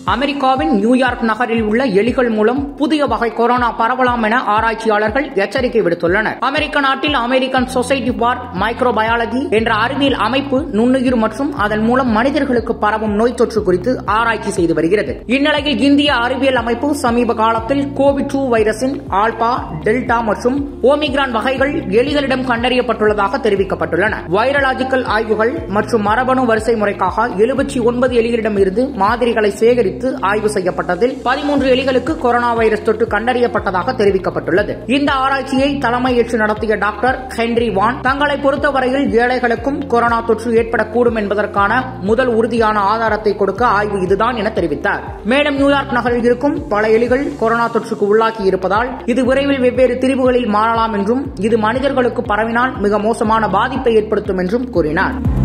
அமெரிக்காவின் நியூயார்க் நகரில் உள்ள எலிகள் மூலம் புதிய வகை கொரோனா பரவலாம் என ஆராய்ச்சியாளர்கள் எச்சரிக்கை விடுத்துள்ளனர் அமெரிக்க நாட்டில் அமெரிக்கன் சொசைட்டி ஃபார் மைக்ரோபயாலஜி என்ற அறிவியல் அமைப்பு நுண்ணுயிர் மற்றும் அதன் மூலம் மனிதர்களுக்கு பரவும் நோய் தொற்று குறித்து ஆராய்ச்சி செய்து வருகிறது இந்நிலையில் இந்திய அறிவியல் அமைப்பு சமீப காலத்தில் கோவிட் டூ வைரஸின் ஆல்பா டெல்டா மற்றும் ஓமிக்ரான் வகைகள் எலிகளிடம் கண்டறியப்பட்டுள்ளதாக தெரிவிக்கப்பட்டுள்ளன வைரலாஜிக்கல் ஆய்வுகள் மற்றும் மரபணு வரிசை முறைக்காக எழுபத்தி ஒன்பது எலிகளிடம் இருந்து மாதிரிகளை சேகரித்து ஆய்வு செய்யப்பட்டதில் பதிமூன்று எலிகளுக்கு கொரோனா வைரஸ் தொற்று கண்டறியப்பட்டதாக தெரிவிக்கப்பட்டுள்ளது இந்த ஆராய்ச்சியை தலைமை ஏற்று நடத்திய டாக்டர் ஹென்ரி வான் தங்களை பொறுத்தவரையில் ஏழைகளுக்கும் கொரோனா தொற்று ஏற்படக்கூடும் என்பதற்கான முதல் உறுதியான ஆதாரத்தை கொடுக்க ஆய்வு இதுதான் என தெரிவித்தார் மேலும் நியூயார்க் நகரில் இருக்கும் பல எலிகள் கொரோனா தொற்றுக்கு உள்ளாகி இருப்பதால் இது விரைவில் வெவ்வேறு திரிவுகளில் மாறலாம் என்றும் இது மனிதர்களுக்கு பரவினால் மிக மோசமான பாதிப்பை ஏற்படுத்தும் என்றும் கூறினார்